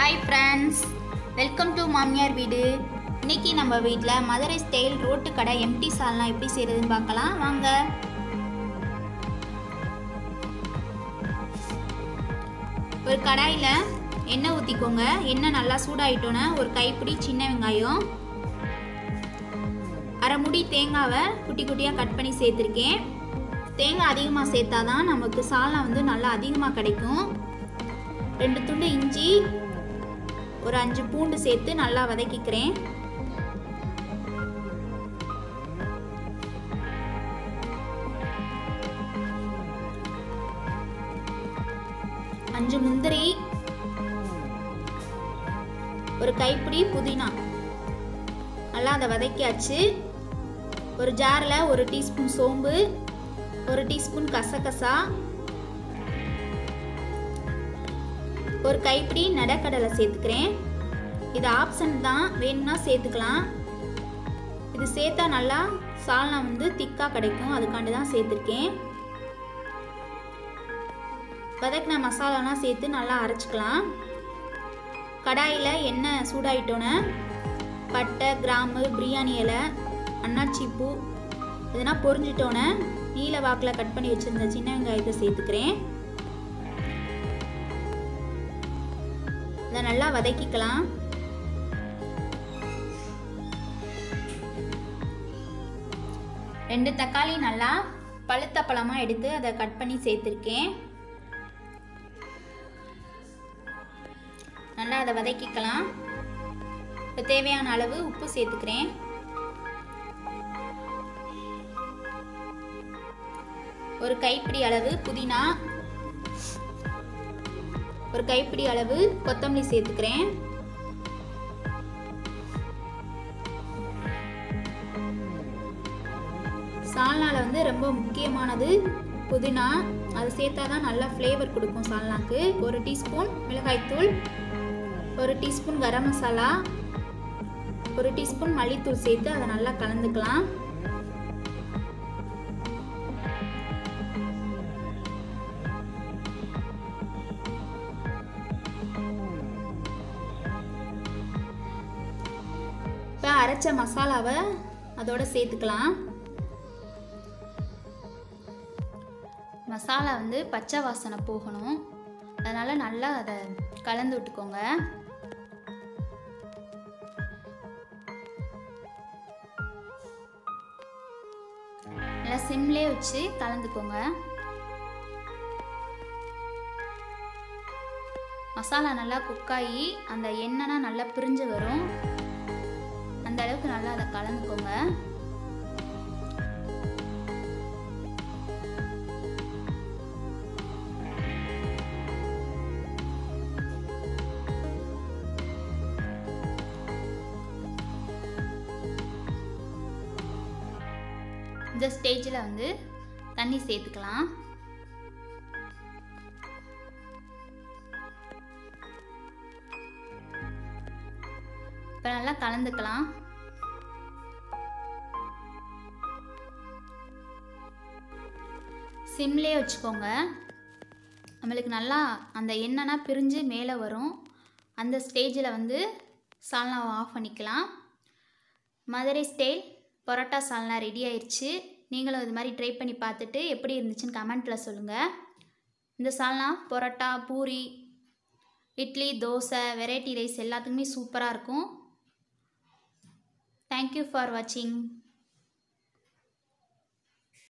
hi friends welcome to மாமியார் வீடு இன்னைக்கு நம்ம வீட்டில் மதுரை ஸ்டைல் ரோட்டு கடை எம்டி சால்னா எப்படி செய்கிறதுன்னு பார்க்கலாம் வாங்க ஒரு கடாயில் எண்ணெய் ஊற்றிக்கோங்க எண்ணெய் நல்லா சூடாயிட்டோன்னே ஒரு கைப்பிடி சின்ன வெங்காயம் அரை முடி தேங்காவை குட்டி குட்டியாக கட் பண்ணி சேர்த்துருக்கேன் தேங்காய் அதிகமாக சேர்த்தா தான் நமக்கு சால்னா வந்து நல்லா அதிகமாக கிடைக்கும் ரெண்டு துண்டு இஞ்சி ஒரு அஞ்சு பூண்டு சேர்த்து நல்லா வதக்கிக்கிறேன் அஞ்சு முந்திரி ஒரு கைப்பிடி புதினா நல்லா அதை வதக்கியாச்சு ஒரு ஜாரில் ஒரு டீஸ்பூன் சோம்பு ஒரு டீஸ்பூன் கசகசா ஒரு கைப்பிடி நடக்கடலை சேர்த்துக்கிறேன் இது ஆப்ஷன் தான் வேணும்னா சேர்த்துக்கலாம் இது சேர்த்தா நல்லா சால்னா வந்து திக்காக கிடைக்கும் அதுக்காண்டி தான் சேர்த்துருக்கேன் வதக்கின மசாலாலாம் சேர்த்து நல்லா அரைச்சிக்கலாம் கடாயில் எண்ணெய் சூடாயிட்டோன்னே பட்டை கிராம்பு பிரியாணி இலை அன்னாச்சி பூ இதெல்லாம் பொரிஞ்சிட்டோன்னே நீல வாக்கில் கட் பண்ணி வச்சுருந்த சின்ன வெங்காயத்தை சேர்த்துக்கிறேன் இதை நல்லா வதக்கிக்கலாம் ரெண்டு தக்காளி நல்லா பழுத்த பழமாக எடுத்து அதை கட் பண்ணி சேர்த்துருக்கேன் நல்லா அதை வதக்கிக்கலாம் இப்போ தேவையான அளவு உப்பு சேர்த்துக்கிறேன் ஒரு கைப்பிடி அளவு புதினா ஒரு கைப்பிடி அளவு கொத்தமல்லி சேர்த்துக்கிறேன் சால்னால வந்து ரொம்ப முக்கியமானது புதினா அது சேர்த்தா தான் நல்லா ஃப்ளேவர் கொடுக்கும் சால்னாக்கு ஒரு டீஸ்பூன் மிளகாய்த்தூள் ஒரு டீஸ்பூன் கரம் மசாலா ஒரு டீஸ்பூன் மல்லித்தூள் சேர்த்து அதை நல்லா கலந்துக்கலாம் இப்போ அரைச்ச மசாலாவை அதோட சேர்த்துக்கலாம் மசாலா வந்து பச்சை வாசனை போகணும் அதனால் நல்லா அதை கலந்து விட்டுக்கோங்க நல்லா சிம்லே வச்சு கலந்துக்கோங்க மசாலா நல்லா குக்காகி அந்த எண்ணெய்னா நல்லா பிரிஞ்சு வரும் அந்த அளவுக்கு நல்லா அதை கலந்துக்கோங்க இந்த ஸ்டேஜில் வந்து தண்ணி சேர்த்துக்கலாம் இப்போ நல்லா கலந்துக்கலாம் சிம்லே வச்சுக்கோங்க நம்மளுக்கு நல்லா அந்த எண்ணெய்னா பிரிஞ்சு மேலே வரும் அந்த ஸ்டேஜில் வந்து சால்னாவை ஆஃப் பண்ணிக்கலாம் மதுரை ஸ்டைல் பரோட்டா சால்னா ரெடி ஆயிடுச்சு நீங்களும் இது மாதிரி ட்ரை பண்ணி பார்த்துட்டு எப்படி இருந்துச்சுன்னு கமெண்ட்டில் சொல்லுங்கள் இந்த சால்னா பரோட்டா பூரி இட்லி தோசை வெரைட்டி ரைஸ் எல்லாத்துக்குமே சூப்பராக இருக்கும் தேங்க்யூ ஃபார் வாட்சிங்